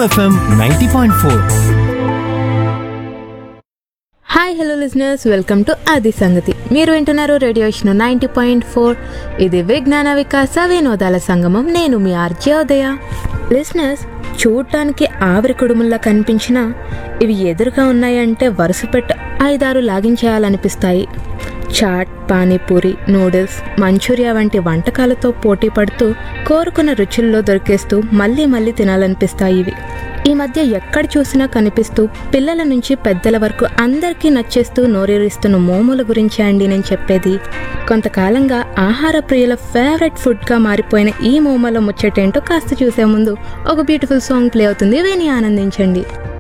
FM ninety point four hi hello listeners welcome to ఆది సంగతి మీరు వింటున్నారు radio Vishnu ninety point four ఇది విజ్ఞాన వికాస వినోదాల సంగమం నేను మీ ఆర్జే ఉదయ లిజనర్స్ చూడటానికి ఆవిరి కుడుముల్లా కనిపించినా ఇవి ఎదురుగా ఉన్నాయంటే వరుస పెట్టి ఐదారు లాగించేయాలనిపిస్తాయి చాట్ పానీపూరి నూడిల్స్ మంచూరియా వంటి వంటకాలతో పోటీ పడుతూ కోరుకున్న రుచుల్లో దొరికేస్తూ మళ్ళీ మళ్ళీ తినాలనిపిస్తాయి ఇవి ఈ మధ్య ఎక్కడ చూసినా కనిపిస్తూ పిల్లల నుంచి పెద్దల వరకు అందరికీ నచ్చేస్తూ నోరేరిస్తున్న మోమోల గురించే అండి నేను చెప్పేది కొంతకాలంగా ఆహార ప్రియుల ఫేవరెట్ ఫుడ్గా మారిపోయిన ఈ మోమోల ముచ్చటేంటో కాస్త చూసే ముందు ఒక బ్యూటిఫుల్ సాంగ్ ప్లే అవుతుంది విని ఆనందించండి